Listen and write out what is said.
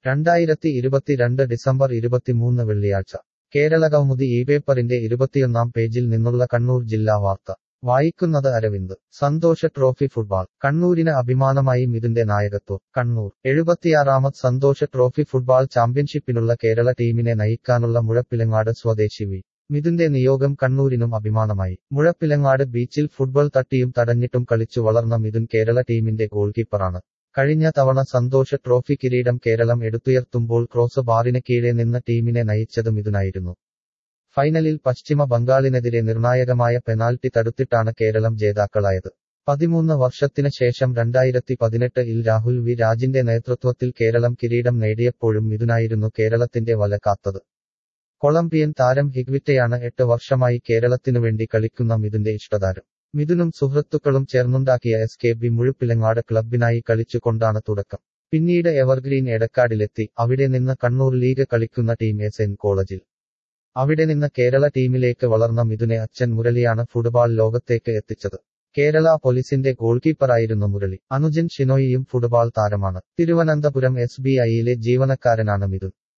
രണ്ടായിരത്തി ഇരുപത്തിരണ്ട് ഡിസംബർ ഇരുപത്തിമൂന്ന് വെള്ളിയാഴ്ച കേരളകൗമുദി ഈ പേപ്പറിന്റെ ഇരുപത്തിയൊന്നാം പേജിൽ നിന്നുള്ള കണ്ണൂർ ജില്ലാ വാർത്ത വായിക്കുന്നത് അരവിന്ദ് സന്തോഷ ട്രോഫി ഫുട്ബോൾ കണ്ണൂരിന് അഭിമാനമായി മിഥുന്റെ നായകത്വം കണ്ണൂർ എഴുപത്തിയാറാമത് സന്തോഷ ട്രോഫി ഫുട്ബോൾ ചാമ്പ്യൻഷിപ്പിനുള്ള കേരള ടീമിനെ നയിക്കാനുള്ള മുഴപ്പിലങ്ങാട് സ്വദേശി വി മിഥുന്റെ നിയോഗം കണ്ണൂരിനും അഭിമാനമായി മുഴപ്പിലങ്ങാട് ബീച്ചിൽ ഫുട്ബോൾ തട്ടിയും തടഞ്ഞിട്ടും കളിച്ചു വളർന്ന മിഥുൻ കേരള ടീമിന്റെ ഗോൾ കീപ്പറാണ് കഴിഞ്ഞ തവണ സന്തോഷ ട്രോഫി കിരീടം കേരളം എടുത്തുയർത്തുമ്പോൾ ക്രോസ് ബാറിന് കീഴെ നിന്ന ടീമിനെ നയിച്ചത് മിഥുനായിരുന്നു ഫൈനലിൽ പശ്ചിമ ബംഗാളിനെതിരെ നിർണായകമായ പെനാൽറ്റി തടുത്തിട്ടാണ് കേരളം ജേതാക്കളായത് പതിമൂന്ന് വർഷത്തിന് ശേഷം രണ്ടായിരത്തി പതിനെട്ട് ഇൽ രാഹുൽ വി രാജിന്റെ നേതൃത്വത്തിൽ കേരളം കിരീടം നേടിയപ്പോഴും മിഥുനായിരുന്നു കേരളത്തിന്റെ വല കാത്തത് കൊളംബിയൻ താരം ഹിഗ്വിറ്റയാണ് എട്ട് വർഷമായി കേരളത്തിനുവേണ്ടി കളിക്കുന്ന മിഥുന്റെ ഇഷ്ടതാരം മിഥുനും സുഹൃത്തുക്കളും ചേർന്നുണ്ടാക്കിയ എസ് കെ ബി മുഴുപ്പിലങ്ങാട് ക്ലബിനായി കളിച്ചുകൊണ്ടാണ് തുടക്കം പിന്നീട് എവർഗ്രീൻ എടക്കാടിലെത്തി അവിടെ നിന്ന് കണ്ണൂർ ലീഗ് കളിക്കുന്ന ടീം എസ് എൻ കോളേജിൽ അവിടെ നിന്ന് കേരള ടീമിലേക്ക് വളർന്ന മിഥുനെ അച്ഛൻ മുരളിയാണ് ഫുട്ബോൾ ലോകത്തേക്ക് എത്തിച്ചത് കേരള പോലീസിന്റെ ഗോൾ കീപ്പറായിരുന്നു മുരളി അനുജൻ ഷിനോയിയും ഫുട്ബോൾ താരമാണ് തിരുവനന്തപുരം എസ് ബി ഐയിലെ ജീവനക്കാരനാണ് മിഥുൻ